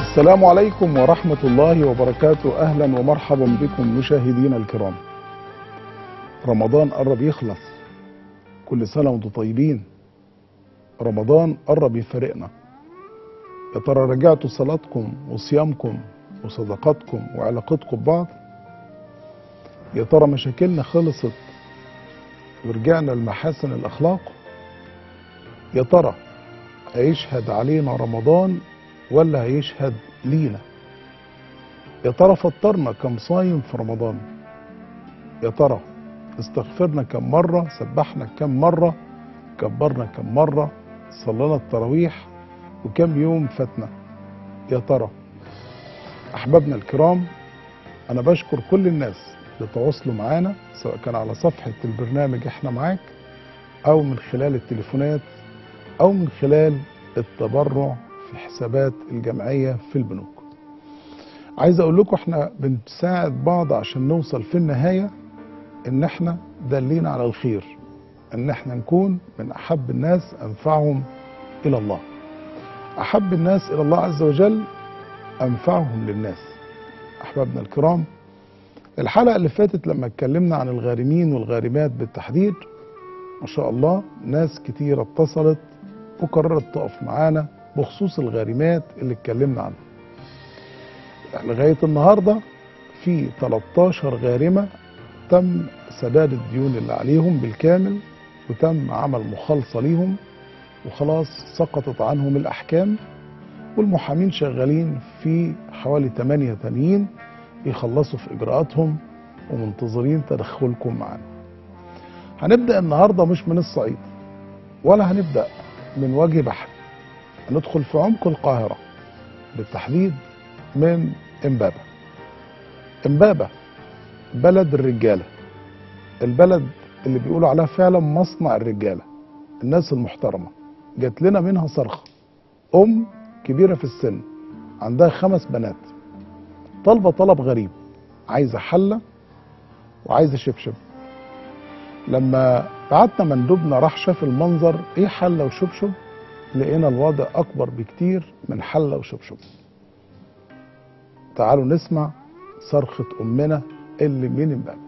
السلام عليكم ورحمة الله وبركاته أهلا ومرحبا بكم مشاهدينا الكرام رمضان قرب يخلص كل سنة وانتم طيبين رمضان قرب يفارقنا يا ترى رجعتوا صلاتكم وصيامكم وصدقاتكم وعلاقتكم ببعض يا ترى مشاكلنا خلصت ورجعنا لمحاسن الأخلاق يا ترى هيشهد علينا رمضان ولا هيشهد لينا يا ترى فطرنا كم صايم في رمضان يا ترى استغفرنا كم مرة سبحنا كم مرة كبرنا كم مرة صلينا التراويح وكم يوم فاتنا يا ترى أحبابنا الكرام أنا بشكر كل الناس اللي تواصلوا معانا سواء كان على صفحة البرنامج احنا معاك أو من خلال التليفونات أو من خلال التبرع في حسابات الجمعية في البنوك عايز اقول لكم احنا بنساعد بعض عشان نوصل في النهاية ان احنا دالين على الخير ان احنا نكون من احب الناس انفعهم الى الله احب الناس الى الله عز وجل انفعهم للناس احبابنا الكرام الحلقة اللي فاتت لما اتكلمنا عن الغارمين والغارمات بالتحديد ما شاء الله ناس كتيرة اتصلت وقررت تقف معانا بخصوص الغارمات اللي اتكلمنا عنها لغاية النهاردة في 13 غارمة تم سداد الديون اللي عليهم بالكامل وتم عمل مخالصة ليهم وخلاص سقطت عنهم الأحكام والمحامين شغالين في حوالي 8 تانيين يخلصوا في إجراءاتهم ومنتظرين تدخلكم معانا هنبدأ النهاردة مش من الصعيد ولا هنبدأ من وجه بحر ندخل في عمق القاهرة بالتحديد من امبابة امبابة بلد الرجالة البلد اللي بيقولوا عليها فعلا مصنع الرجالة الناس المحترمة جات لنا منها صرخة أم كبيرة في السن عندها خمس بنات طالبة طلب غريب عايزة حلة وعايزة شبشب لما بعتنا مندوبنا راح شاف المنظر ايه حلة وشبشب لقينا الوضع اكبر بكتير من حله وشبشب تعالوا نسمع صرخه امنا اللي من امبابه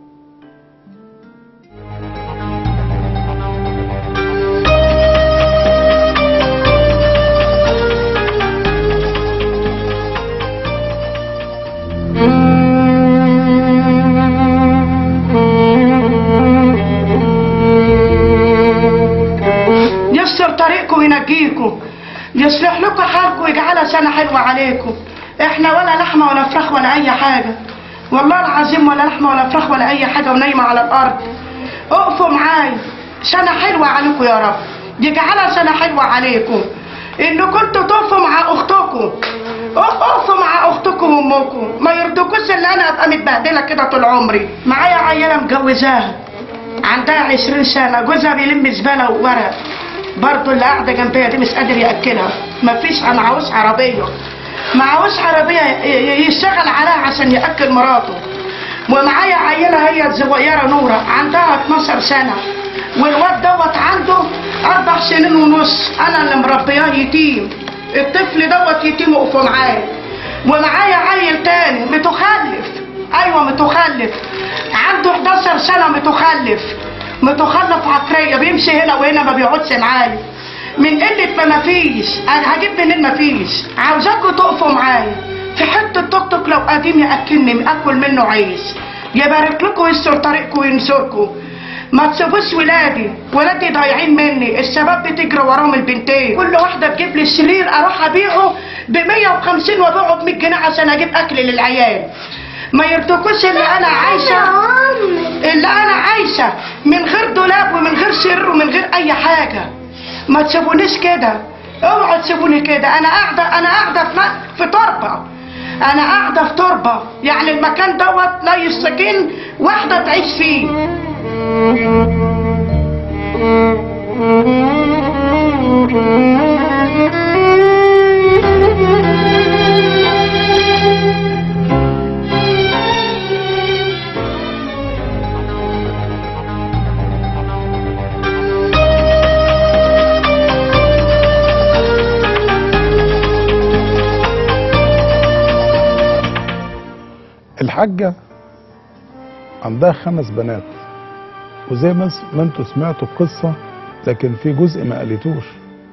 يسر طريقكم وينجيكم يصلح لكم حالكم ويجعلها سنة حلوة عليكم احنا ولا لحمة ولا فراخ ولا اي حاجة والله العظيم ولا لحمة ولا فراخ ولا اي حاجة ونايمة على الارض اقفوا معايا سنة حلوة عليكم يا رب يجعلها سنة حلوة عليكم انكم انتوا تقفوا مع اختكم اقفوا مع اختكم وامكم ما يرضوكوش ان انا ابقى متبهدله كده طول عمري معايا عيله مجوزاها عندها عشرين سنة جوزها بيلم زبالة وورق برضه اللي قاعدة جنبيا دي مش قادر يأكلها مفيش أنا عاوز عربية معهوش عربية ي- ي- يشتغل عليها عشان يأكل مراته ومعايا عيلة هي الصغيرة نورة عندها 12 سنة والواد دوت عنده أربع سنين ونص أنا اللي مربياه يتيم الطفل دوت يتيم وقفوا معايا ومعايا عيل تاني متخلف ايوه متخلف عنده 11 سنه متخلف متخلف عقليه بيمشي هنا وهنا ما بيقعدش معايا من قله ما مفيش انا هجيب منين مفيش عاوزاكم تقفوا معايا في حته توك توك لو قديم ياكلني اكل منه عيش يبارك لكم ويستر طريقكم وينصركم ما تسيبوش ولادي ولادي ضايعين مني الشباب بتجري وراهم البنتين كل واحده تجيب لي السرير اروح ابيعه ب 150 وابيعه ب 100 جنيه عشان اجيب اكل للعيال ما يرضوكوش اللي انا عايشه اللي انا عايشه من غير دولاب ومن غير سرير ومن غير اي حاجه ما تسيبونيش كده اوعوا تسيبوني كده انا قاعده انا قاعده في في تربه انا قاعده في تربه يعني المكان دوت لا يستكين واحده تعيش فيه الحاجة عندها خمس بنات وزي ما س- ما انتوا سمعتوا القصة لكن في جزء ما قالتوش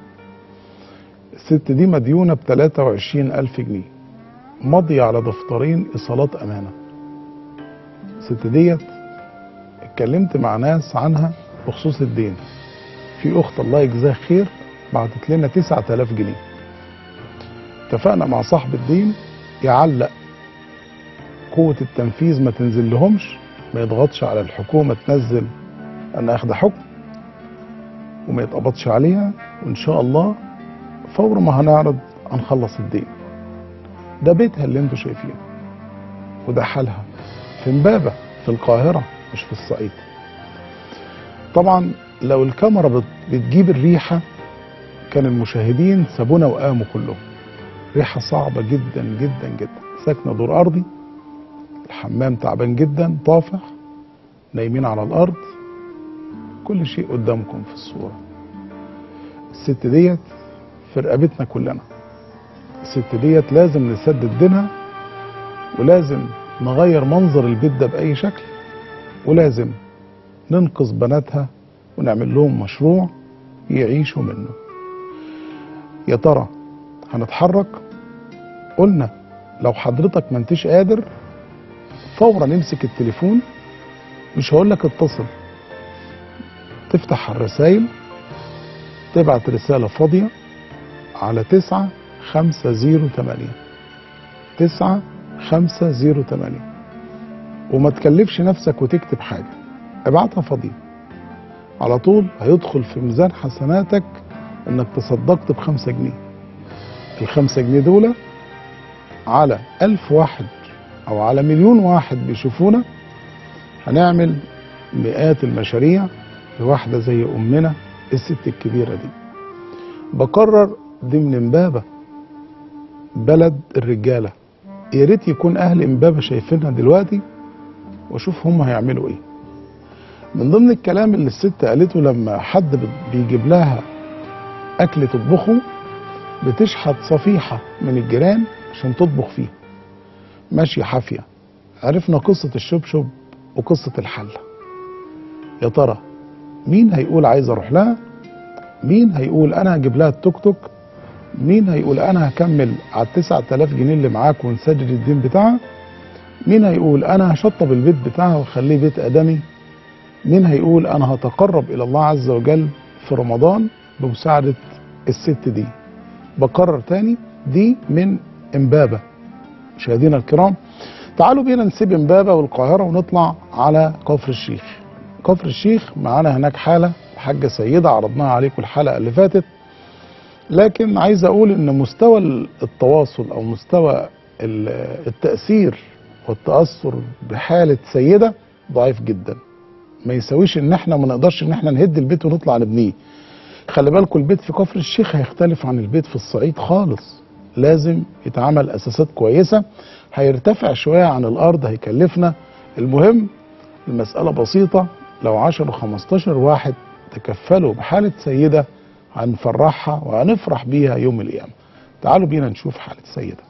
الست دي مديونة ب 23 ألف جنيه ماضية على دفترين إيصالات أمانة الست ديت اتكلمت مع ناس عنها بخصوص الدين في أخت الله يجزاها خير بعتت لنا 9000 جنيه اتفقنا مع صاحب الدين يعلق قوة التنفيذ ما تنزل لهمش ما يضغطش على الحكومة تنزل أنا أخد حكم وما يتقبضش عليها وإن شاء الله فور ما هنعرض هنخلص الدين ده بيتها اللي انتوا شايفينه وده حالها في امبابة في القاهرة مش في الصعيد طبعا لو الكاميرا بت- بتجيب الريحة كان المشاهدين سابونا وقاموا كلهم ريحة صعبة جدا جدا جدا ساكنة دور أرضي الحمام تعبان جدا طافح نايمين على الأرض كل شيء قدامكم في الصورة الست ديت في رقبتنا كلنا الست ديت لازم نسدد دينها ولازم نغير منظر البيت ده بأي شكل ولازم ننقذ بناتها ونعمل لهم مشروع يعيشوا منه يا ترى هنتحرك قلنا لو حضرتك ما انتش قادر فورا نمسك التليفون مش هقول لك اتصل تفتح الرسائل تبعت رسالة فاضية على تسعة خمسة زيرو تمانية تسعة خمسة زيرو تمانية وما تكلفش نفسك وتكتب حاجة ابعتها فاضية على طول هيدخل في ميزان حسناتك انك تصدقت بخمسة جنيه الخمسة جنيه دول على ألف واحد أو على مليون واحد بيشوفونا هنعمل مئات المشاريع لواحدة زي أمنا الست الكبيرة دي بقرر ضمن امبابة بلد الرجالة يا ريت يكون أهل امبابة شايفينها دلوقتي واشوف هم هيعملوا ايه من ضمن الكلام اللي الست قالته لما حد بت- بيجيب لها اكل تطبخه بتشحت صفيحة من الجيران عشان تطبخ فيه ماشية حافية عرفنا قصة الشبشب وقصة الحلة يا ترى مين هيقول عايز اروح لها مين هيقول انا هجيب لها التوك توك مين هيقول انا هكمل على التسعة آلاف جنيه اللي معاك ونسدد الدين بتاعها مين هيقول انا هشطب البيت بتاعها واخليه بيت ادمي مين هيقول انا هتقرب الى الله عز وجل في رمضان بمساعدة الست دي بكرر تاني دي من امبابة مشاهدينا الكرام تعالوا بينا نسيب امبابة والقاهرة ونطلع على كفر الشيخ كفر الشيخ معانا هناك حالة الحاجة سيدة عرضناها عليكم الحلقة اللي فاتت لكن عايز اقول ان مستوى التواصل او مستوى ال- التأثير والتأثر بحالة سيدة ضعيف جدا ما يساويش ان احنا ما نقدرش ان احنا نهد البيت ونطلع نبنيه خلي بالكم البيت في كفر الشيخ هيختلف عن البيت في الصعيد خالص لازم يتعمل اساسات كويسة هيرتفع شوية عن الارض هيكلفنا المهم المسألة بسيطة لو 10 15 واحد تكفلوا بحالة سيدة هنفرحها وهنفرح بيها يوم القيامة تعالوا بينا نشوف حالة سيدة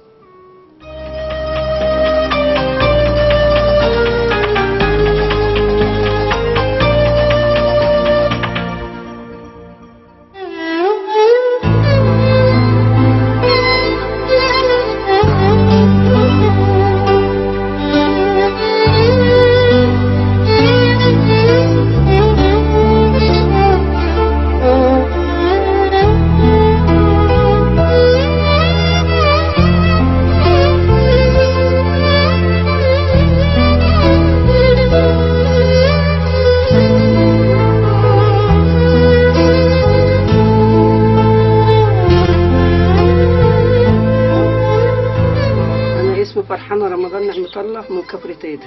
أنا اسمي فرحانة رمضان نعمة الله من كفر تيدا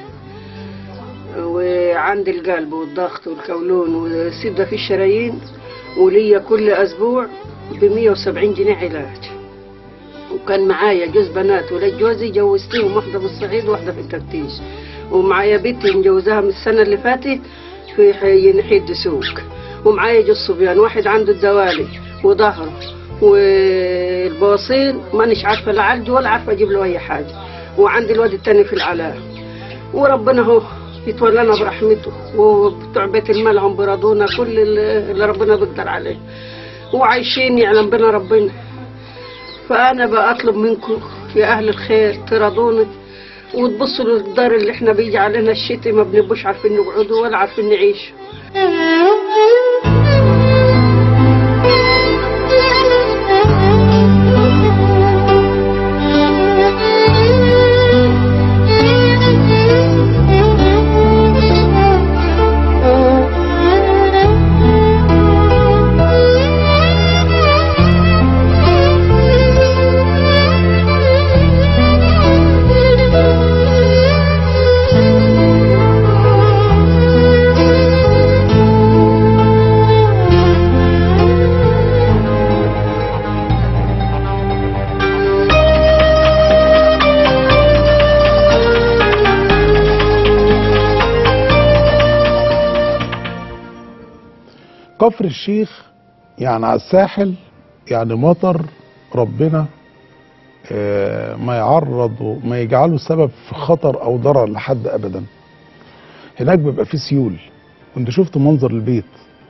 وعندي القلب والضغط والكولون والسدة في الشرايين وليا كل أسبوع ب 170 جنيه علاج وكان معايا جوز بنات ولاد جوزي جوزتهم واحدة في الصعيد وواحدة في التفتيش ومعايا بنتي مجوزاها من السنة اللي فاتت في حي ناحية دسوق ومعايا جوز صبيان واحد عنده الدوالي وظهره والبواصير مانيش عارفة لا عالجه ولا عارفة أجيب له أي حاجة وعندي الواد التاني في العلاء وربنا هو يتولانا برحمته وبتوع بيت المال هم برضونا كل اللي اللي ربنا بيقدر عليه وعايشين يعلم بنا ربنا فأنا بقى أطلب منكم يا أهل الخير ترضوني وتبصوا للدار اللي احنا بيجي علينا الشتاء ما بنبقوش عارفين نقعدوا ولا عارفين نعيش كفر الشيخ يعني على الساحل يعني مطر ربنا آه، ما يعرض ما يجعله سبب في خطر او ضرر لحد ابدا هناك بيبقى فيه سيول كنت شفت منظر البيت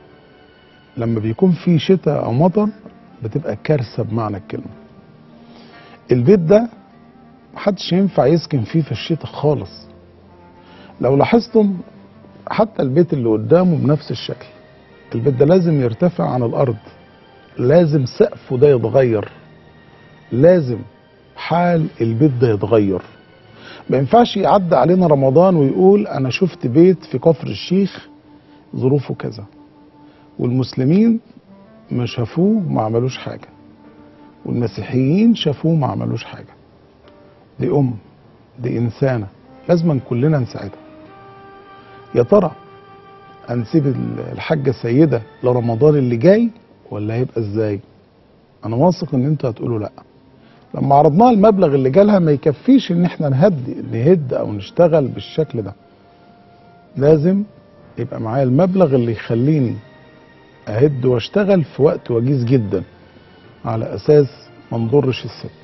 لما بيكون في شتاء او مطر بتبقى كارثه بمعنى الكلمه البيت ده محدش ينفع يسكن فيه في الشتاء خالص لو لاحظتم حتى البيت اللي قدامه بنفس الشكل البيت ده لازم يرتفع عن الارض لازم سقفه ده يتغير لازم حال البيت ده يتغير ما ينفعش يعدي علينا رمضان ويقول انا شفت بيت في كفر الشيخ ظروفه كذا والمسلمين ما شافوه ما عملوش حاجه والمسيحيين شافوه ما عملوش حاجه دي ام دي انسانه لازم كلنا نساعدها يا ترى هنسيب الحاجه سيده لرمضان اللي جاي ولا هيبقى ازاي انا واثق ان انتوا هتقولوا لا لما عرضناها المبلغ اللي جالها ما يكفيش ان احنا نهد نهد او نشتغل بالشكل ده لازم يبقى معايا المبلغ اللي يخليني اهد واشتغل في وقت وجيز جدا على اساس ما نضرش الست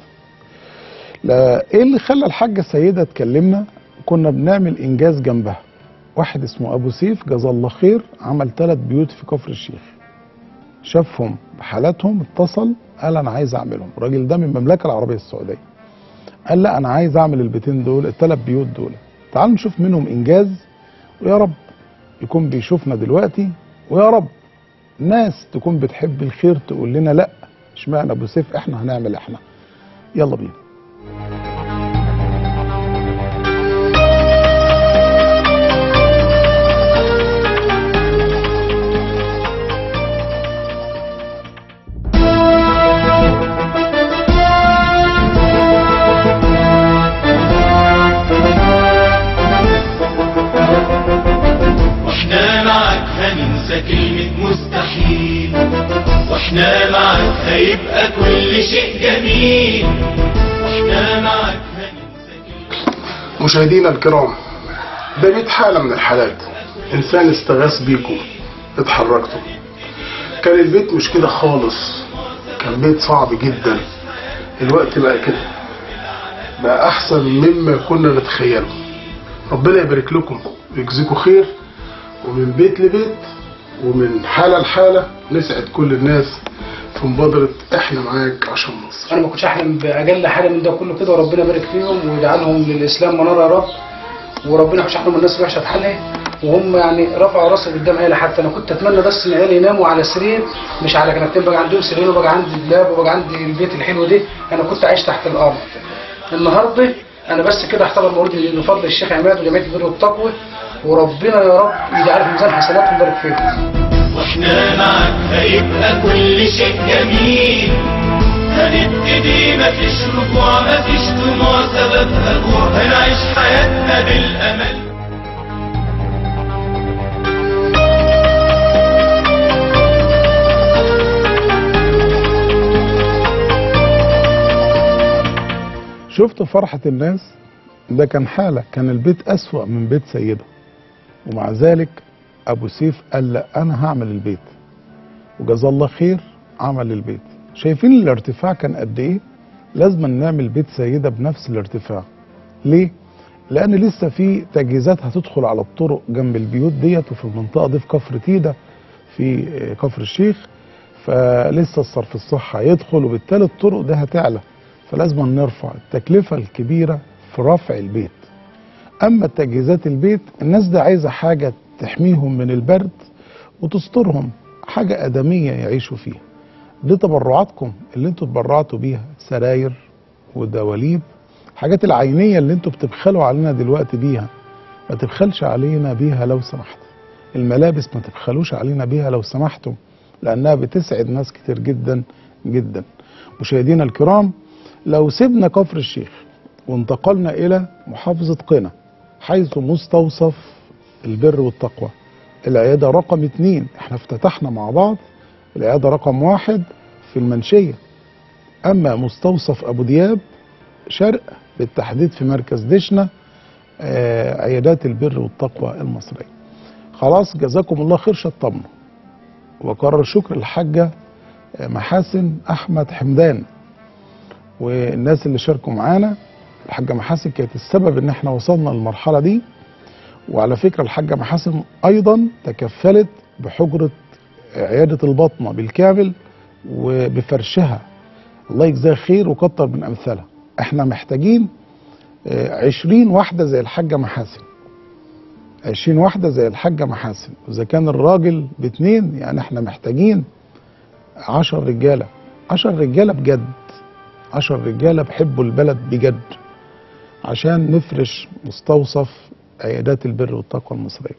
لا ايه اللي خلى الحاجه سيده تكلمنا كنا بنعمل انجاز جنبها واحد اسمه ابو سيف جزاه الله خير عمل ثلاث بيوت في كفر الشيخ شافهم بحالاتهم اتصل قال انا عايز اعملهم الراجل ده من المملكه العربيه السعوديه قال لا انا عايز اعمل البيتين دول الثلاث بيوت دول تعالوا نشوف منهم انجاز ويا رب يكون بيشوفنا دلوقتي ويا رب ناس تكون بتحب الخير تقول لنا لا اشمعنى ابو سيف احنا هنعمل احنا يلا بينا واحنا معك هننسى كلمة مستحيل واحنا معك هيبقى كل شيء جميل واحنا معك هننسى كلمة مشاهدينا الكرام ده بيت حالة من الحالات إنسان استغاث بيكم اتحركتوا كان البيت مش كده خالص كان بيت صعب جدا الوقت بقى كده بقى أحسن مما كنا نتخيله ربنا يبارك لكم ويجزيكم خير ومن بيت لبيت ومن حالة لحالة نسعد كل الناس في مبادرة احنا معاك عشان مصر انا ما كنتش احلم باقل حاجه من ده كله كده وربنا يبارك فيهم ويجعلهم للاسلام منار يا رب وربنا مش احلم الناس وحشه في حالها وهم يعني رفعوا راسي قدام عيالي حتى انا كنت اتمنى بس ان عيالي يناموا على سرير مش على كنبتين بقى عندهم سرير وبقى عندي دولاب وبقى عندي البيت الحلو ده انا كنت عايش تحت الارض النهارده انا بس كده احتضر مولود بفضل الشيخ عماد وجمعيه البر والتقوى وربنا يا رب يجعل في ميزان حسناتهم ويبارك فيهم واحنا معك هيبقى كل شيء جميل هنبتدي مفيش رجوع مفيش دموع سببها جوع هنعيش حياتنا بالامل شفت فرحة الناس ده كان حالة كان البيت أسوأ من بيت سيدة ومع ذلك أبو سيف قال لا أنا هعمل البيت وجزاه الله خير عمل البيت شايفين الارتفاع كان قد إيه لازم نعمل بيت سيدة بنفس الارتفاع ليه لان لسه في تجهيزات هتدخل على الطرق جنب البيوت ديت وفي المنطقه دي في كفر تيدا في آه، كفر الشيخ فلسه الصرف الصحي هيدخل وبالتالي الطرق ده هتعلى فلازم نرفع التكلفه الكبيره في رفع البيت اما تجهيزات البيت الناس دي عايزه حاجه تحميهم من البرد وتسترهم حاجه ادميه يعيشوا فيها دي تبرعاتكم اللي انتوا اتبرعتوا بيها سراير ودواليب حاجات العينيه اللي انتوا بتبخلوا علينا دلوقتي بيها ما تبخلش علينا بيها لو سمحت الملابس ما تبخلوش علينا بيها لو سمحتم لانها بتسعد ناس كتير جدا جدا مشاهدينا الكرام لو سيبنا كفر الشيخ وانتقلنا الى محافظه قنا حيث مستوصف البر والتقوى العياده رقم اتنين احنا افتتحنا مع بعض العياده رقم واحد في المنشيه اما مستوصف ابو دياب شرق بالتحديد في مركز دشنا آه، عيادات البر والتقوى المصريه خلاص جزاكم الله خير شطبنا وكرر شكر الحاجه آه، محاسن احمد حمدان والناس اللي شاركوا معانا الحاجه محاسن كانت السبب ان احنا وصلنا للمرحله دي وعلى فكره الحاجه محاسن ايضا تكفلت بحجره عياده البطنه بالكامل وبفرشها الله يجزاها خير وكتر من امثالها احنا محتاجين آه، عشرين واحده زي الحاجه محاسن عشرين واحده زي الحاجه محاسن واذا كان الراجل باتنين يعني احنا محتاجين عشر رجاله عشر رجاله بجد عشر رجاله بحبوا البلد بجد عشان نفرش مستوصف عيادات البر والتقوى المصريه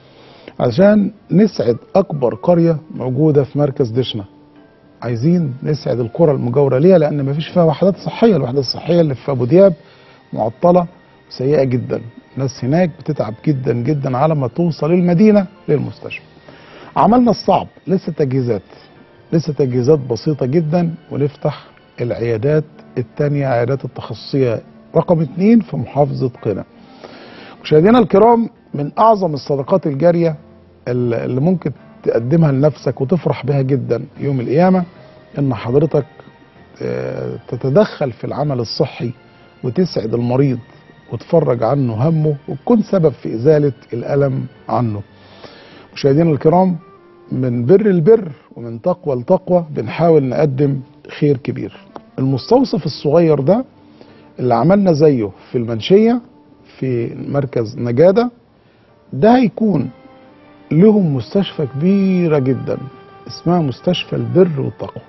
عشان نسعد اكبر قريه موجوده في مركز دشنا عايزين نسعد القرى المجاوره ليها لان مفيش فيها وحدات صحيه الوحدات الصحيه اللي في ابو دياب معطله سيئه جدا الناس هناك بتتعب جدا جدا على ما توصل المدينه للمستشفى عملنا الصعب لسه تجهيزات لسه تجهيزات بسيطه جدا ونفتح العيادات الثانيه عيادات التخصصيه رقم اتنين في محافظه قنا مشاهدينا الكرام من اعظم الصدقات الجاريه اللي اللي ممكن تقدمها لنفسك وتفرح بها جدا يوم القيامه ان حضرتك آه، تتدخل في العمل الصحي وتسعد المريض وتفرج عنه همه وتكون سبب في ازاله الالم عنه. مشاهدينا الكرام من بر البر ومن تقوى لتقوى بنحاول نقدم خير كبير. المستوصف الصغير ده اللي عملنا زيه في المنشيه في مركز نجاده ده هيكون لهم مستشفى كبيرة جدا اسمها مستشفى البر والتقوى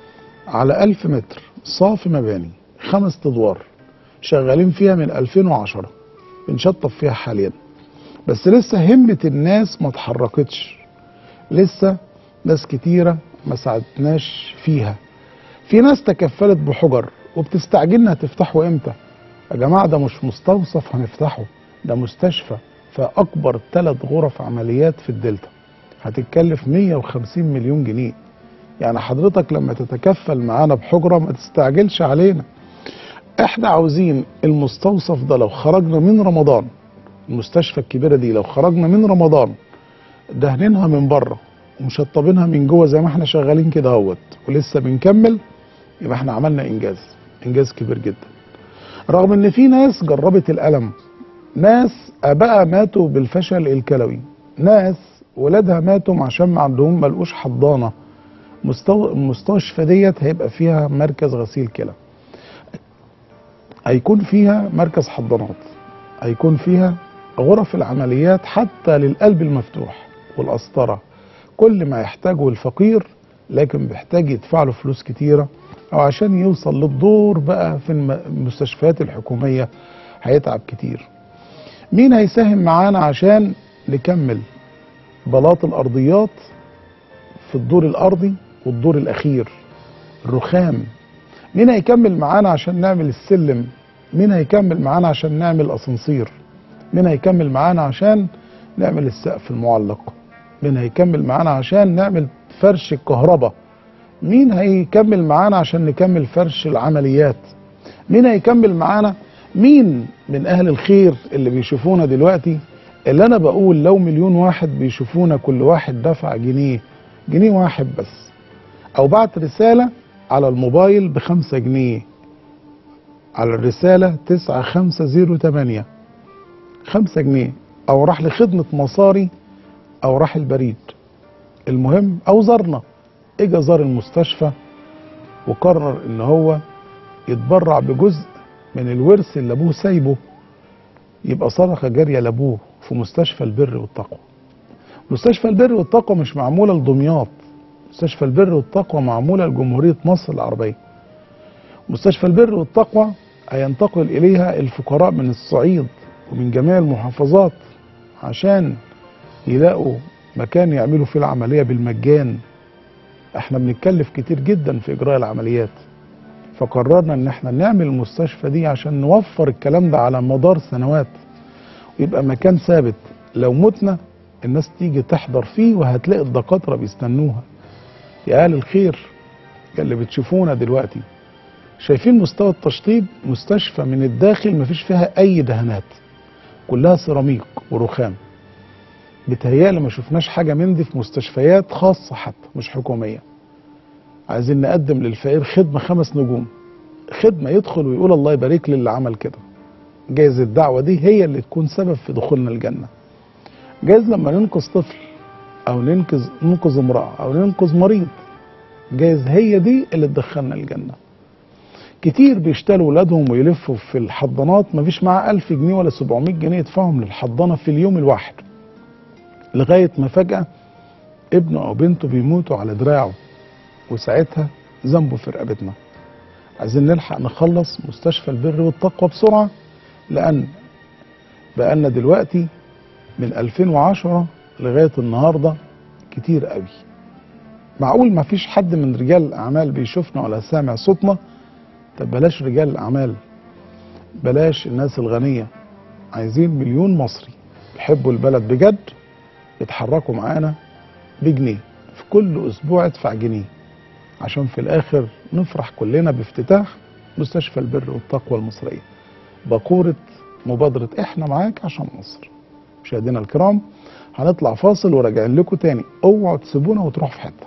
على ألف متر صافي مباني خمس أدوار شغالين فيها من 2010 بنشطب فيها حاليا بس لسه همة الناس ما اتحركتش لسه ناس كتيرة ما ساعدناش فيها في ناس تكفلت بحجر وبتستعجلنا تفتحوا امتى يا جماعة ده مش مستوصف هنفتحه ده مستشفى فأكبر ثلاث غرف عمليات في الدلتا هتتكلف 150 مليون جنيه يعني حضرتك لما تتكفل معانا بحجرة ما تستعجلش علينا احنا عاوزين المستوصف ده لو خرجنا من رمضان المستشفى الكبيرة دي لو خرجنا من رمضان دهنينها من بره ومشطبينها من جوه زي ما احنا شغالين كده اهوت ولسه بنكمل يبقى احنا عملنا انجاز انجاز كبير جدا رغم ان في ناس جربت الالم ناس اباء ماتوا بالفشل الكلوي ناس ولادها ماتوا عشان ما عندهم ملقوش حضانه مستو... المستشفى ديت هيبقى فيها مركز غسيل كلى هيكون فيها مركز حضانات هيكون فيها غرف العمليات حتى للقلب المفتوح والقسطره كل ما يحتاجه الفقير لكن بيحتاج يدفع له فلوس كتيره او عشان يوصل للدور بقى في الم- المستشفيات الحكوميه هيتعب كتير مين هيساهم معانا عشان نكمل بلاط الارضيات في الدور الارضي والدور الاخير الرخام مين هيكمل معانا عشان نعمل السلم مين هيكمل معانا عشان نعمل اسانسير مين هيكمل معانا عشان نعمل السقف المعلق مين هيكمل معانا عشان نعمل فرش الكهرباء مين هيكمل معانا عشان نكمل فرش العمليات مين هيكمل معانا مين من اهل الخير اللي بيشوفونا دلوقتي اللي انا بقول لو مليون واحد بيشوفونا كل واحد دفع جنيه جنيه واحد بس او بعت رسالة على الموبايل بخمسة جنيه على الرسالة تسعة خمسة زيرو تمانية خمسة جنيه او راح لخدمة مصاري او راح البريد المهم او زارنا اجى زار المستشفى وقرر ان هو يتبرع بجزء من الورث اللي ابوه سايبه يبقى صدقه جاريه لابوه في مستشفى البر والتقوى. مستشفى البر والتقوى مش معموله لدمياط. مستشفى البر والتقوى معموله لجمهوريه مصر العربيه. مستشفى البر والتقوى هينتقل اليها الفقراء من الصعيد ومن جميع المحافظات عشان يلاقوا مكان يعملوا فيه العمليه بالمجان. احنا بنتكلف كتير جدا في اجراء العمليات. فقررنا ان احنا نعمل المستشفى دي عشان نوفر الكلام ده على مدار سنوات ويبقى مكان ثابت لو متنا الناس تيجي تحضر فيه وهتلاقي الدكاترة بيستنوها يا أهل الخير يا اللي بتشوفونا دلوقتي شايفين مستوى التشطيب مستشفى من الداخل مفيش فيها أي دهانات كلها سيراميك ورخام بتهيألي ما شفناش حاجة من دي في مستشفيات خاصة حتى مش حكومية عايزين نقدم للفقير خدمة خمس نجوم خدمة يدخل ويقول الله يبارك لي اللي عمل كده جايز الدعوة دي هي اللي تكون سبب في دخولنا الجنة جايز لما ننقذ طفل أو ننقذ ننقذ امرأة أو ننقذ مريض جايز هي دي اللي تدخلنا الجنة كتير بيشتروا ولادهم ويلفوا في الحضانات مفيش معاه ألف جنيه ولا 700 جنيه يدفعهم للحضانة في اليوم الواحد لغاية ما فجأة ابنه أو بنته بيموتوا على دراعه وساعتها ذنبه في رقبتنا عايزين نلحق نخلص مستشفى البر والتقوى بسرعة لأن بقالنا دلوقتي من 2010 لغاية النهاردة كتير قوي معقول ما فيش حد من رجال الأعمال بيشوفنا ولا سامع صوتنا طب بلاش رجال الأعمال بلاش الناس الغنية عايزين مليون مصري بيحبوا البلد بجد يتحركوا معانا بجنيه في كل أسبوع ادفع جنيه عشان في الآخر نفرح كلنا بافتتاح مستشفى البر والتقوى المصرية بقورة مبادرة احنا معاك عشان مصر مشاهدينا الكرام هنطلع فاصل وراجعين لكم تاني اوعوا تسيبونا وتروحوا في حته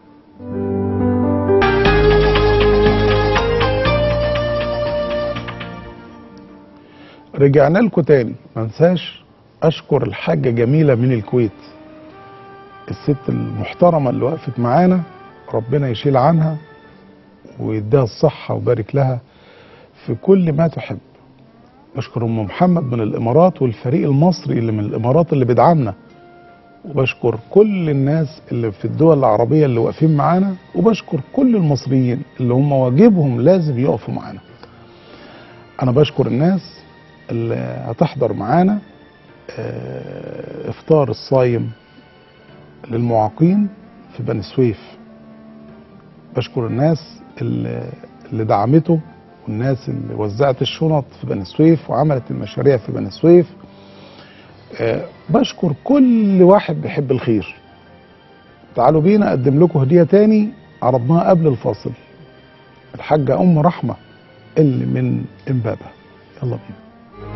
رجعنا لكم تاني ما انساش اشكر الحاجه جميله من الكويت الست المحترمه اللي وقفت معانا ربنا يشيل عنها ويديها الصحه ويبارك لها في كل ما تحب بشكر ام محمد من الامارات والفريق المصري اللي من الامارات اللي بيدعمنا وبشكر كل الناس اللي في الدول العربيه اللي واقفين معانا وبشكر كل المصريين اللي هم واجبهم لازم يقفوا معانا انا بشكر الناس اللي هتحضر معانا آه، افطار الصايم للمعاقين في بني سويف بشكر الناس اللي, اللي دعمته والناس اللي وزعت الشنط في بني سويف وعملت المشاريع في بني سويف آه، بشكر كل واحد بيحب الخير تعالوا بينا اقدم لكم هديه تاني عرضناها قبل الفاصل الحاجه ام رحمه اللي من امبابه يلا بينا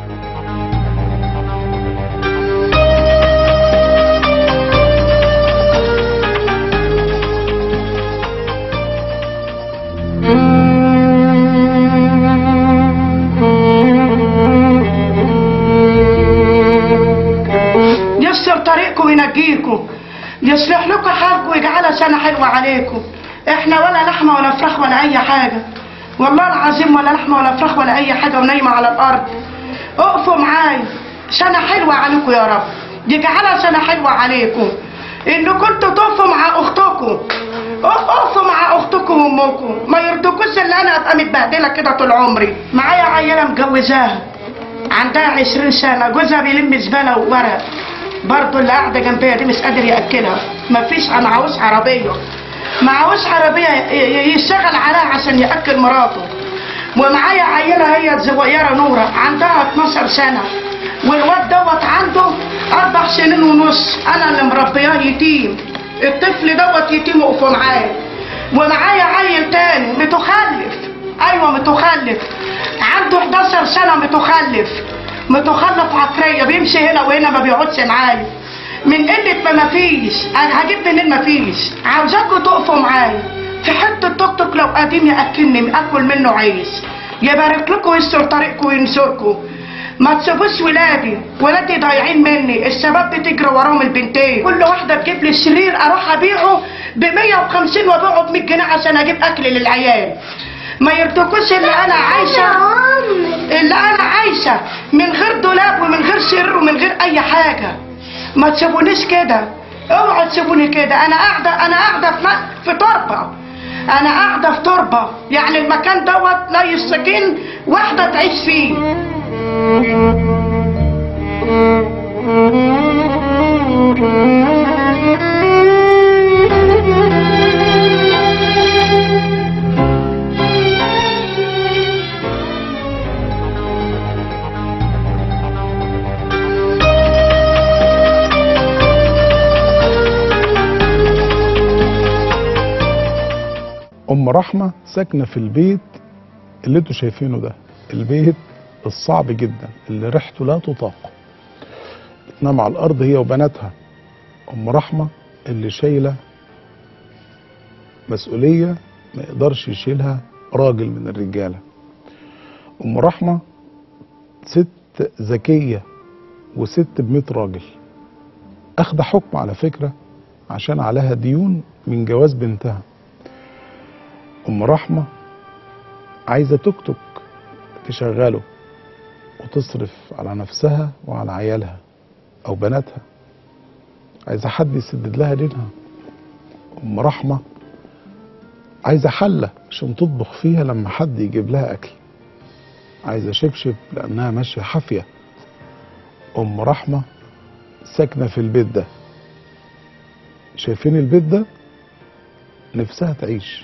يسر طريقكم وينجيكم يصلح لكم حالكم ويجعلها سنة حلوة عليكم احنا ولا لحمة ولا فراخ ولا اي حاجة والله العظيم ولا لحمة ولا فراخ ولا اي حاجة ونايمة على الارض اقفوا معايا سنة حلوة عليكم يا رب يجعلها سنة حلوة عليكم ان كنتوا تقفوا مع اختكم اقفوا مع اختكم وامكم ما يرضوكوش ان انا ابقى متبهدله كده طول عمري معايا عيله مجوزاها عندها عشرين سنة جوزها بيلم زبالة وورق برضه اللي قاعدة جنبيا دي مش قادر يأكلها مفيش معهوش عربية معهوش عربية ي- ي- يشتغل عليها عشان يأكل مراته ومعايا عيلة هي صغيرة نورة عندها 12 سنة والواد دوت عنده أربع سنين ونص أنا اللي مربياه يتيم الطفل دوت يتيم وقفوا معايا ومعايا عيل تاني متخلف ايوه متخلف عنده 11 سنه متخلف متخلف عقليه بيمشي هنا وهنا ما بيقعدش معايا من قله ما مفيش انا هجيب منين مفيش عاوزاكم تقفوا معايا في حته توك توك لو قديم ياكلني اكل منه عيش يبارك لكم ويستر طريقكم وينصركم ما تسيبوش ولادي ولادي ضايعين مني الشباب بتجري وراهم البنتين كل واحده تجيب لي سرير اروح ابيعه ب 150 وابيعه ب 100 جنيه عشان اجيب اكل للعيال ما يرضكوش اللي انا عايشه اللي انا عايشه من غير دولاب ومن غير سرير ومن غير اي حاجه ما تسيبونيش كده اوعوا تسيبوني كده انا قاعده انا قاعده في م- في تربه انا قاعده في تربه يعني المكان دوت لا يستكين واحده تعيش فيه ام رحمه ساكنه في البيت اللي انتوا شايفينه ده البيت الصعب جدا اللي ريحته لا تطاق بتنام على الارض هي وبناتها ام رحمه اللي شايله مسؤوليه ما يقدرش يشيلها راجل من الرجاله ام رحمه ست ذكيه وست بميت راجل اخد حكم على فكره عشان عليها ديون من جواز بنتها ام رحمه عايزه توك توك تشغله وتصرف على نفسها وعلى عيالها او بناتها عايزه حد يسدد لها دينها ام رحمه عايزه حله عشان تطبخ فيها لما حد يجيب لها اكل عايزه شبشب لانها ماشيه حافيه ام رحمه ساكنه في البيت ده شايفين البيت ده نفسها تعيش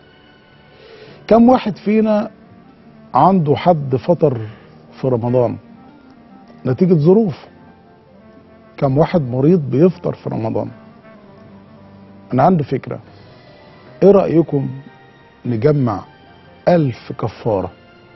كم واحد فينا عنده حد فطر في رمضان نتيجة ظروف كم واحد مريض بيفطر في رمضان أنا عندي فكرة إيه رأيكم نجمع ألف كفارة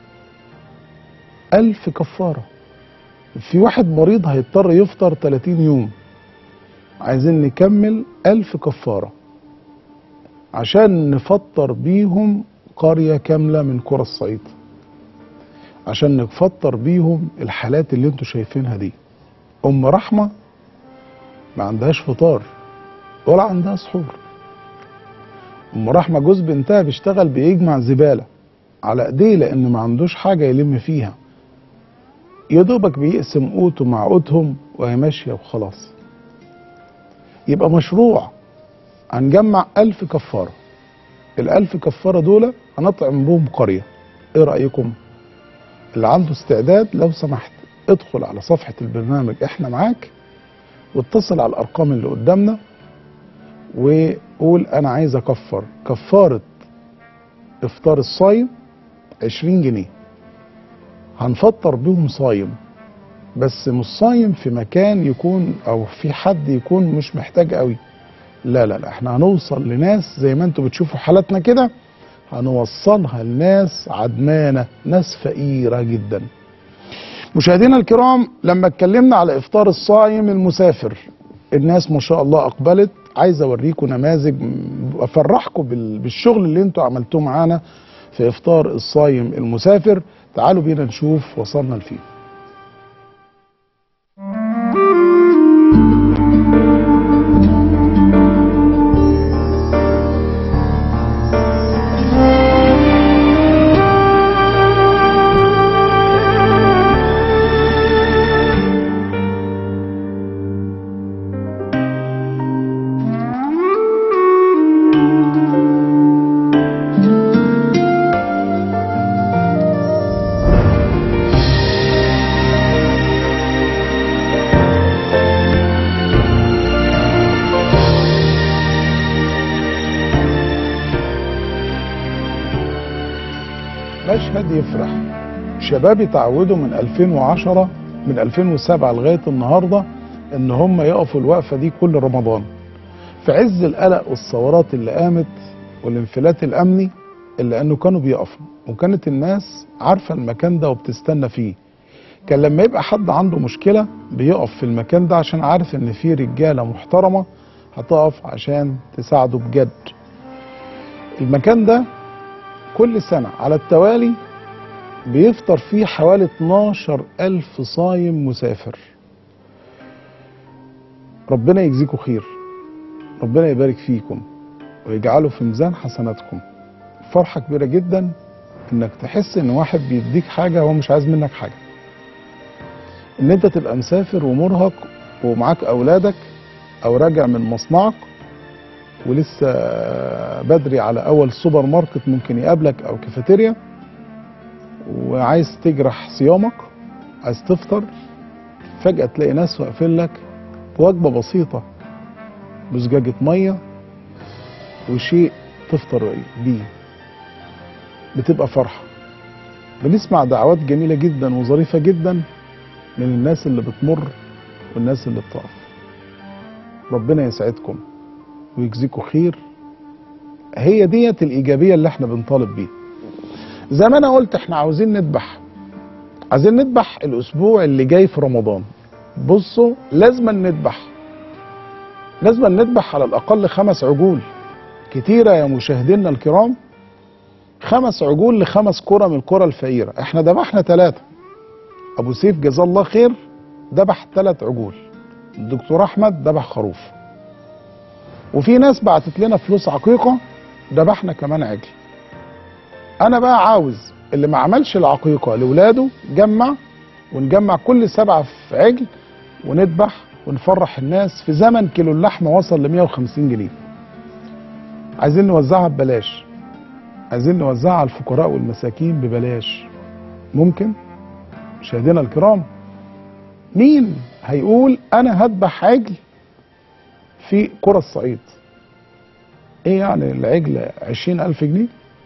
ألف كفارة في واحد مريض هيضطر يفطر 30 يوم عايزين نكمل ألف كفارة عشان نفطر بيهم قرية كاملة من قرى الصعيد عشان نفطر بيهم الحالات اللي انتوا شايفينها دي ام رحمة ما عندهاش فطار ولا عندها سحور ام رحمة جوز بنتها بيشتغل بيجمع زبالة على ايديه لان ما عندوش حاجة يلم فيها يا دوبك بيقسم قوته مع قوتهم وهي ماشية وخلاص يبقى مشروع هنجمع ألف كفارة الألف كفارة دول هنطعم بهم قرية ايه رأيكم اللي عنده استعداد لو سمحت ادخل على صفحة البرنامج احنا معاك واتصل على الارقام اللي قدامنا وقول انا عايز اكفر كفارة افطار الصايم 20 جنيه هنفطر بيهم صايم بس مش صايم في مكان يكون او في حد يكون مش محتاج قوي لا لا لا احنا هنوصل لناس زي ما انتوا بتشوفوا حالاتنا كده هنوصلها لناس عدمانة ناس فقيرة جدا مشاهدينا الكرام لما اتكلمنا على افطار الصائم المسافر الناس ما شاء الله اقبلت عايز اوريكم نماذج افرحكم بال- بالشغل اللي انتوا عملتوه معانا في افطار الصايم المسافر تعالوا بينا نشوف وصلنا لفين مشهد يفرح شباب اتعودوا من 2010 من 2007 لغايه النهارده ان هم يقفوا الوقفه دي كل رمضان في عز القلق والثورات اللي قامت والانفلات الامني الا انه كانوا بيقفوا وكانت الناس عارفه المكان ده وبتستنى فيه كان لما يبقى حد عنده مشكله بيقف في المكان ده عشان عارف ان في رجاله محترمه هتقف عشان تساعده بجد المكان ده كل سنة على التوالي بيفطر فيه حوالي 12 ألف صايم مسافر ربنا يجزيكم خير ربنا يبارك فيكم ويجعله في ميزان حسناتكم فرحة كبيرة جدا انك تحس ان واحد بيديك حاجة هو مش عايز منك حاجة ان انت تبقى مسافر ومرهق ومعاك اولادك او راجع من مصنعك ولسه بدري على اول سوبر ماركت ممكن يقابلك او كافيتيريا وعايز تجرح صيامك عايز تفطر فجأة تلاقي ناس واقفين لك بوجبة بسيطة بزجاجة مية وشيء تفطر بيه بتبقى فرحة بنسمع دعوات جميلة جدا وظريفة جدا من الناس اللي بتمر والناس اللي بتقف ربنا يسعدكم ويجزيكم خير هي ديت الإيجابية اللي احنا بنطالب بيها زي ما انا قلت احنا عاوزين نذبح عايزين نذبح الاسبوع اللي جاي في رمضان بصوا لازم نذبح لازم نذبح على الاقل خمس عجول كتيرة يا مشاهدينا الكرام خمس عجول لخمس كرة من الكرة الفقيرة احنا ذبحنا ثلاثة ابو سيف جزاه الله خير ذبح ثلاث عجول الدكتور احمد ذبح خروف وفي ناس بعتت لنا فلوس عقيقة ذبحنا كمان عجل انا بقى عاوز اللي ما عملش العقيقة لاولاده جمع ونجمع كل سبعة في عجل ونذبح ونفرح الناس في زمن كيلو اللحمة وصل ل 150 جنيه عايزين نوزعها ببلاش عايزين نوزعها على الفقراء والمساكين ببلاش ممكن مشاهدينا الكرام مين هيقول انا هذبح عجل في قرى الصعيد ايه يعني العجل عشرين الف جنيه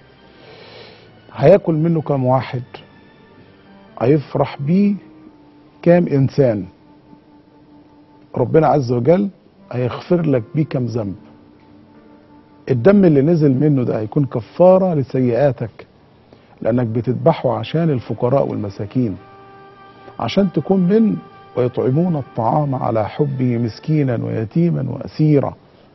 هياكل منه كام واحد هيفرح بيه كام انسان ربنا عز وجل هيغفر لك بيه كام ذنب الدم اللي نزل منه ده هيكون كفارة لسيئاتك لأنك بتذبحه عشان الفقراء والمساكين عشان تكون من ويطعمون الطعام على حبه مسكينا ويتيما وأسيرا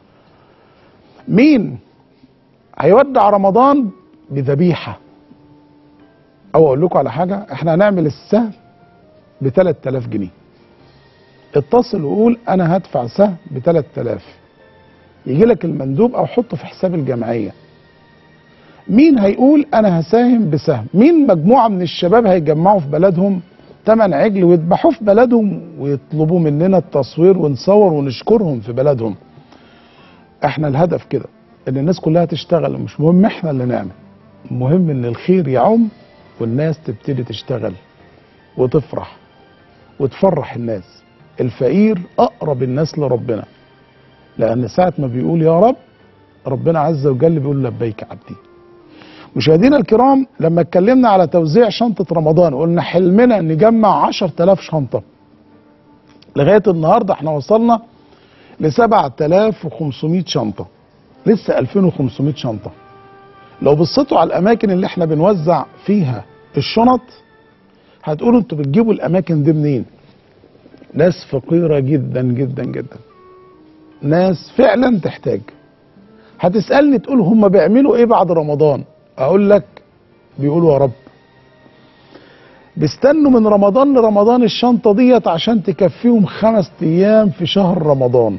مين هيودع رمضان بذبيحة أو أقول لكم على حاجة احنا هنعمل السهم ب 3000 جنيه اتصل وقول أنا هدفع سهم ب 3000 يجي لك المندوب او حطه في حساب الجمعيه مين هيقول انا هساهم بسهم مين مجموعه من الشباب هيجمعوا في بلدهم تمن عجل ويذبحوه في بلدهم ويطلبوا مننا التصوير ونصور ونشكرهم في بلدهم احنا الهدف كده ان الناس كلها تشتغل مش مهم احنا اللي نعمل المهم ان الخير يعم والناس تبتدي تشتغل وتفرح وتفرح الناس الفقير اقرب الناس لربنا لأن ساعة ما بيقول يا رب ربنا عز وجل بيقول لبيك عبدي مشاهدينا الكرام لما اتكلمنا على توزيع شنطة رمضان قلنا حلمنا نجمع 10000 شنطة لغاية النهاردة احنا وصلنا ل 7500 شنطة لسه 2500 شنطة لو بصيتوا على الأماكن اللي احنا بنوزع فيها الشنط هتقولوا انتوا بتجيبوا الأماكن دي منين ناس فقيرة جدا جدا جدا ناس فعلا تحتاج هتسألني تقول هم بيعملوا ايه بعد رمضان اقول لك بيقولوا يا رب بيستنوا من رمضان لرمضان الشنطة ديت عشان تكفيهم خمس ايام في شهر رمضان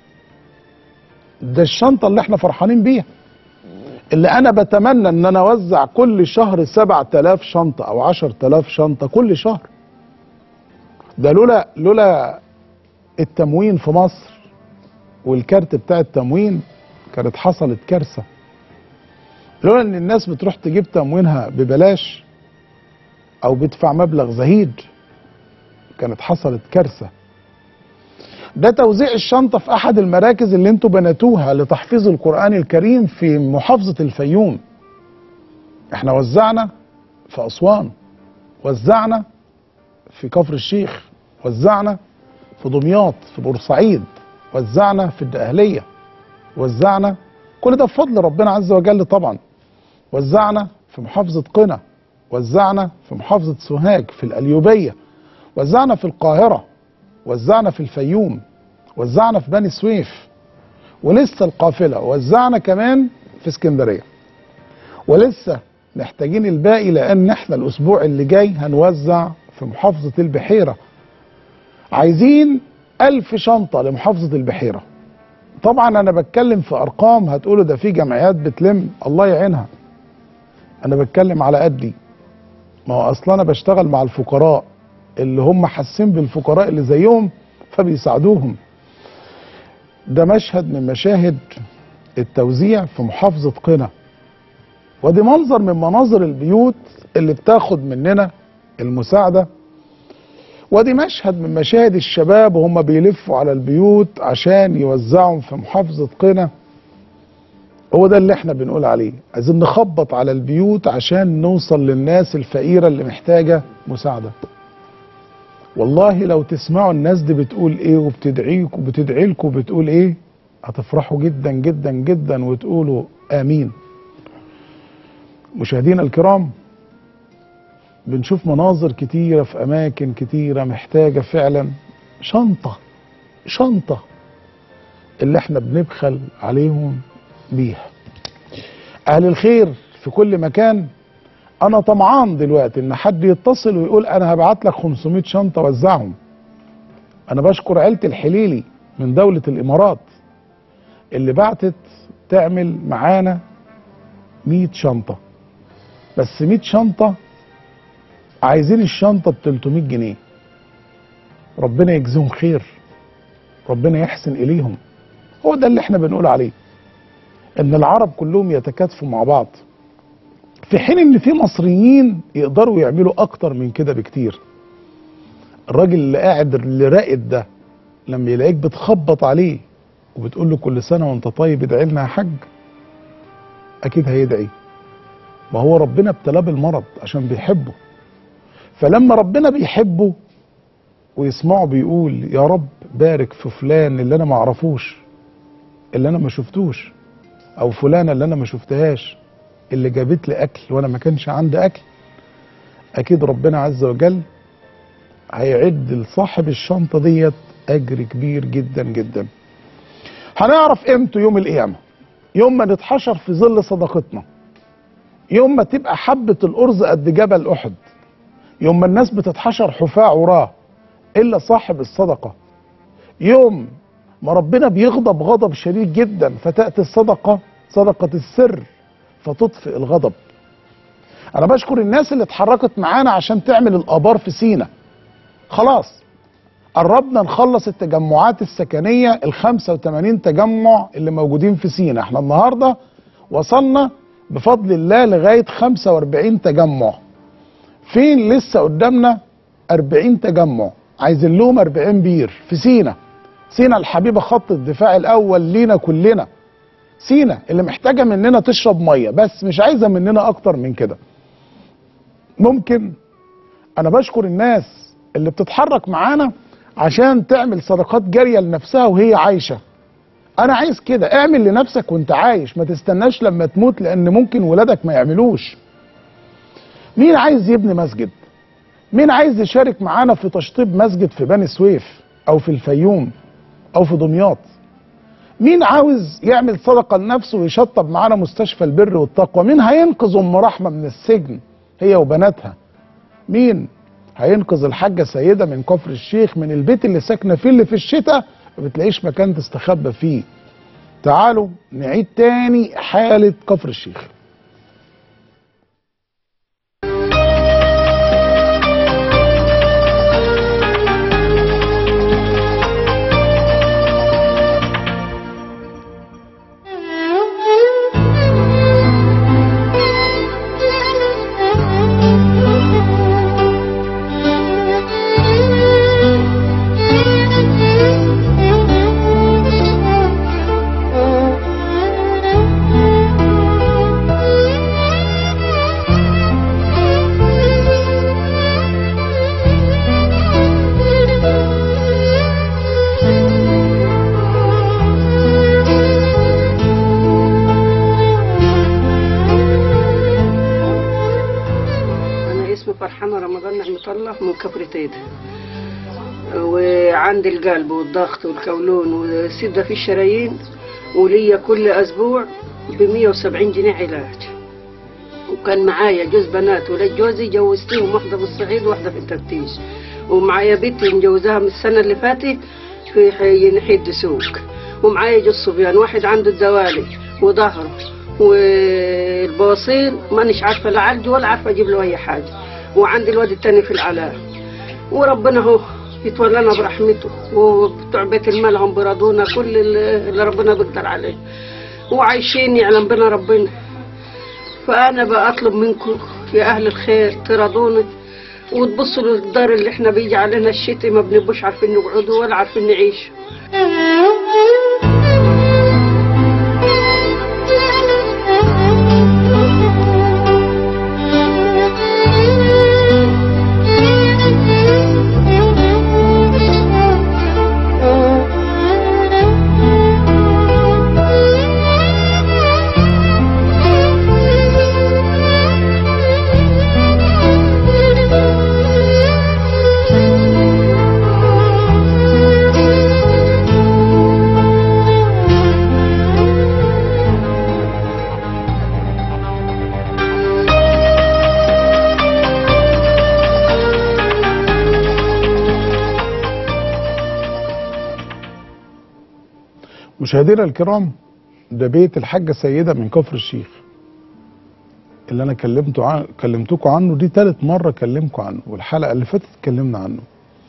ده الشنطة اللي احنا فرحانين بيها اللي انا بتمنى ان انا اوزع كل شهر سبع تلاف شنطة او عشر تلاف شنطة كل شهر ده لولا لولا التموين في مصر والكارت بتاع التموين كانت حصلت كارثة لولا ان الناس بتروح تجيب تموينها ببلاش او بيدفع مبلغ زهيد كانت حصلت كارثة ده توزيع الشنطة في احد المراكز اللي انتوا بنتوها لتحفيظ القرآن الكريم في محافظة الفيوم احنا وزعنا في اسوان وزعنا في كفر الشيخ وزعنا في دمياط في بورسعيد وزعنا في الدقهلية وزعنا كل ده بفضل ربنا عز وجل طبعا وزعنا في محافظة قنا وزعنا في محافظة سوهاج في القليوبية وزعنا في القاهرة وزعنا في الفيوم وزعنا في بني سويف ولسه القافلة وزعنا كمان في اسكندرية ولسه محتاجين الباقي لان احنا الاسبوع اللي جاي هنوزع في محافظة البحيرة عايزين ألف شنطة لمحافظة البحيرة طبعا انا بتكلم في ارقام هتقولوا ده في جمعيات بتلم الله يعينها انا بتكلم على قدي ما هو اصلا انا بشتغل مع الفقراء اللي هم حاسين بالفقراء اللي زيهم فبيساعدوهم ده مشهد من مشاهد التوزيع في محافظة قنا ودي منظر من مناظر البيوت اللي بتاخد مننا المساعدة ودي مشهد من مشاهد الشباب وهم بيلفوا على البيوت عشان يوزعهم في محافظة قنا هو ده اللي احنا بنقول عليه عايزين نخبط على البيوت عشان نوصل للناس الفقيرة اللي محتاجة مساعدة والله لو تسمعوا الناس دي بتقول ايه وبتدعيك وبتدعي لكم وبتقول ايه هتفرحوا جدا جدا جدا وتقولوا امين مشاهدينا الكرام بنشوف مناظر كتيرة في أماكن كتيرة محتاجة فعلا شنطة شنطة اللي احنا بنبخل عليهم بيها أهل الخير في كل مكان أنا طمعان دلوقتي إن حد يتصل ويقول أنا هبعت لك 500 شنطة وزعهم أنا بشكر عيلة الحليلي من دولة الإمارات اللي بعتت تعمل معانا 100 شنطة بس 100 شنطة عايزين الشنطة ب 300 جنيه ربنا يجزيهم خير ربنا يحسن إليهم هو ده اللي احنا بنقول عليه ان العرب كلهم يتكاتفوا مع بعض في حين ان في مصريين يقدروا يعملوا اكتر من كده بكتير الراجل اللي قاعد اللي راقد ده لما يلاقيك بتخبط عليه وبتقول له كل سنه وانت طيب ادعي لنا يا حاج اكيد هيدعي ما هو ربنا ابتلاه بالمرض عشان بيحبه فلما ربنا بيحبه ويسمعه بيقول يا رب بارك في فلان اللي انا ما اعرفوش اللي انا ما شفتوش او فلانه اللي انا ما شفتهاش اللي جابت لي اكل وانا ما كانش عندي اكل اكيد ربنا عز وجل هيعد لصاحب الشنطه ديت اجر كبير جدا جدا هنعرف قيمته يوم القيامه يوم ما نتحشر في ظل صداقتنا يوم ما تبقى حبه الارز قد جبل احد يوم ما الناس بتتحشر حفاة عراه الا صاحب الصدقه يوم ما ربنا بيغضب غضب شديد جدا فتاتي الصدقه صدقه السر فتطفئ الغضب انا بشكر الناس اللي اتحركت معانا عشان تعمل الابار في سينا خلاص قربنا نخلص التجمعات السكنيه ال 85 تجمع اللي موجودين في سينا احنا النهارده وصلنا بفضل الله لغايه 45 تجمع فين لسه قدامنا 40 تجمع عايزين لهم 40 بير في سينا سينا الحبيبه خط الدفاع الاول لينا كلنا سينا اللي محتاجه مننا تشرب ميه بس مش عايزه مننا اكتر من كده ممكن انا بشكر الناس اللي بتتحرك معانا عشان تعمل صدقات جاريه لنفسها وهي عايشه انا عايز كده اعمل لنفسك وانت عايش ما تستناش لما تموت لان ممكن ولادك ما يعملوش مين عايز يبني مسجد مين عايز يشارك معانا في تشطيب مسجد في بني سويف او في الفيوم او في دمياط مين عاوز يعمل صدقه لنفسه ويشطب معانا مستشفى البر والتقوى مين هينقذ ام رحمه من السجن هي وبناتها مين هينقذ الحاجه سيده من كفر الشيخ من البيت اللي ساكنه فيه اللي في الشتاء ما بتلاقيش مكان تستخبى فيه تعالوا نعيد تاني حاله كفر الشيخ أنا اسمي فرحانة رمضان نعمة الله من كفر تيدا وعندي القلب والضغط والكولون والسدة في الشرايين وليا كل أسبوع ب 170 جنيه علاج وكان معايا جوز بنات ولاد جوزي جوزتهم واحدة في الصعيد وواحدة في التفتيش ومعايا بنتي مجوزاها من السنة اللي فاتت في حي ناحية دسوق ومعايا جوز صبيان واحد عنده الدوالي وظهره والبواصير مانيش عارفة لا عالجه ولا عارفة أجيب له أي حاجة وعندي الواد التاني في العلاء وربنا هو يتولانا برحمته وبتوع بيت المال هم برضونا كل اللي اللي ربنا بيقدر عليه وعايشين يعلم بنا ربنا فأنا بقى أطلب منكم يا أهل الخير ترضوني وتبصوا للدار اللي احنا بيجي علينا الشتاء ما بنبقوش عارفين نقعدوا ولا عارفين نعيش مشاهدينا الكرام ده بيت الحاجة سيدة من كفر الشيخ اللي انا كلمته عن كلمتكم عنه دي تالت مرة كلمكم عنه والحلقة اللي فاتت اتكلمنا عنه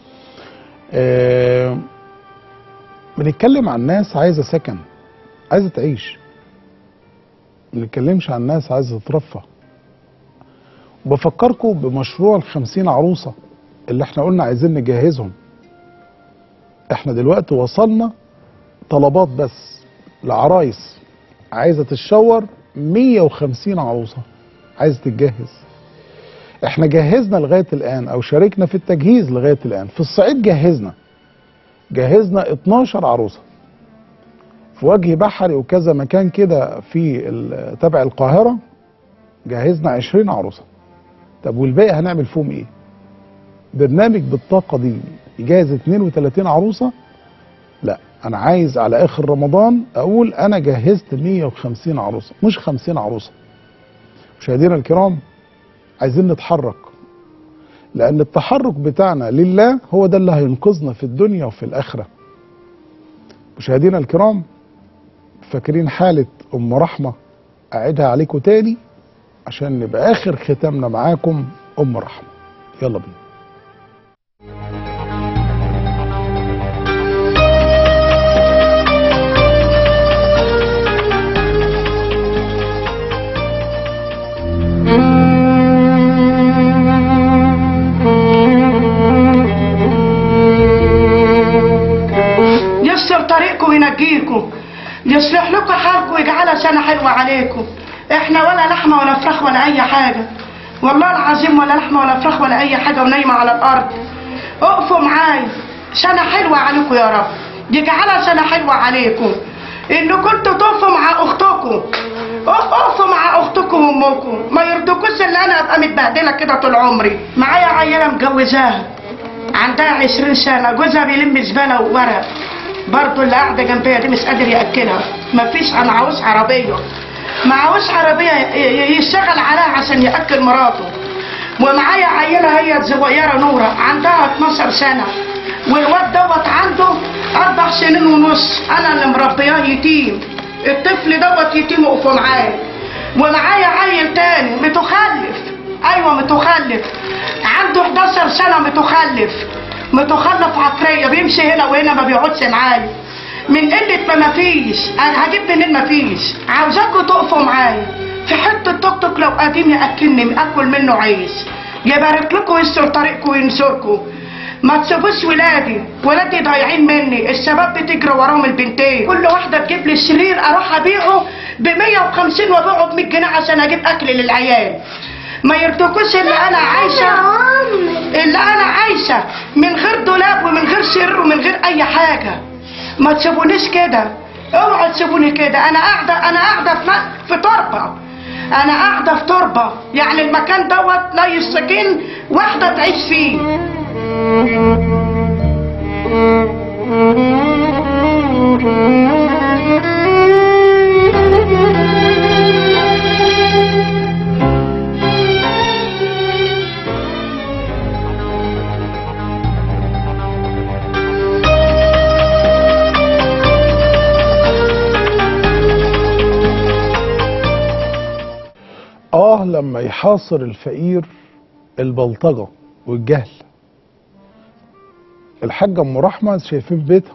آه بنتكلم عن ناس عايزة سكن عايزة تعيش ما بنتكلمش عن ناس عايزة تترفه وبفكركم بمشروع الخمسين عروسة اللي احنا قلنا عايزين نجهزهم احنا دلوقتي وصلنا طلبات بس لعرايس عايزه تتشور 150 عروسه عايزه تتجهز احنا جهزنا لغايه الان او شاركنا في التجهيز لغايه الان في الصعيد جهزنا جهزنا 12 عروسه في وجه بحري وكذا مكان كده في ال- تبع القاهره جهزنا 20 عروسه طب والباقي هنعمل فيهم ايه برنامج بالطاقه دي يجهز 32 عروسه لا انا عايز على اخر رمضان اقول انا جهزت 150 عروسه مش 50 عروسه مشاهدينا الكرام عايزين نتحرك لان التحرك بتاعنا لله هو ده اللي هينقذنا في الدنيا وفي الاخره مشاهدينا الكرام فاكرين حاله ام رحمه اعيدها عليكم تاني عشان نبقى اخر ختامنا معاكم ام رحمه يلا بينا يسر طريقكم وينجيكم يصلح لكم حالكم ويجعلها سنة حلوة عليكم احنا ولا لحمة ولا فراخ ولا اي حاجة والله العظيم ولا لحمة ولا فراخ ولا اي حاجة ونايمة على الارض اقفوا معايا سنة حلوة عليكم يا رب يجعلها سنة حلوة عليكم ان كنتوا تقفوا مع اختكم اقفوا مع اختكم وامكم ما يرضوكوش ان انا ابقى متبهدله كده طول عمري معايا عيله مجوزاها عندها عشرين سنة جوزها بيلم زبالة وورق برضه اللي قاعدة جنبيا دي مش قادر يأكلها مفيش أنا عاوز عربية معهوش عربية ي- ي- يشتغل عليها عشان يأكل مراته ومعايا عيلة هي صغيرة نورة عندها 12 سنة والواد دوت عنده أربع سنين ونص أنا اللي مربياه يتيم الطفل دوت يتيم وقفوا معاه ومعايا عيل تاني متخلف ايوه متخلف عنده 11 سنه متخلف متخلف عقليه بيمشي هنا وهنا ما بيقعدش معايا من قله ما مفيش انا هجيب منين مفيش عاوزاكوا تقفوا معايا في حته توك توك لو قديم ياكلني اكل منه عيش يبارك لكم ويستر طريقكم وينصركم ما تسيبوش ولادي ولادي ضايعين مني الشباب بتجري وراهم البنتين كل واحده تجيب لي سرير اروح ابيعه ب 150 وابيعه ب 100 جنيه عشان اجيب اكل للعيال ما يرضوكوش اللي انا عايشه اللي انا عايشه من غير دولاب ومن غير سرير ومن غير اي حاجه ما تسيبونيش كده اوعوا تسيبوني كده انا قاعده انا قاعده في م- في تربه انا قاعده في تربه يعني المكان دوت لا يستكين واحده تعيش فيه اه لما يحاصر الفقير البلطجة والجهل الحاجة ام رحمة شايفين بيتها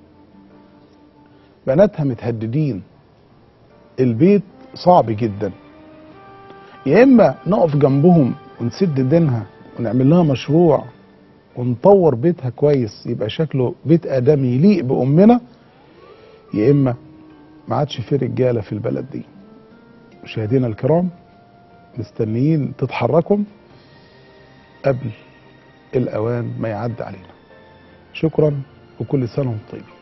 بناتها متهددين البيت صعب جدا يا اما نقف جنبهم ونسد دينها ونعمل لها مشروع ونطور بيتها كويس يبقى شكله بيت ادمي يليق بامنا يا اما ما عادش في رجاله في البلد دي مشاهدينا الكرام مستنيين تتحركوا قبل الاوان ما يعدي علينا شكرا وكل سنه وانتم طيبين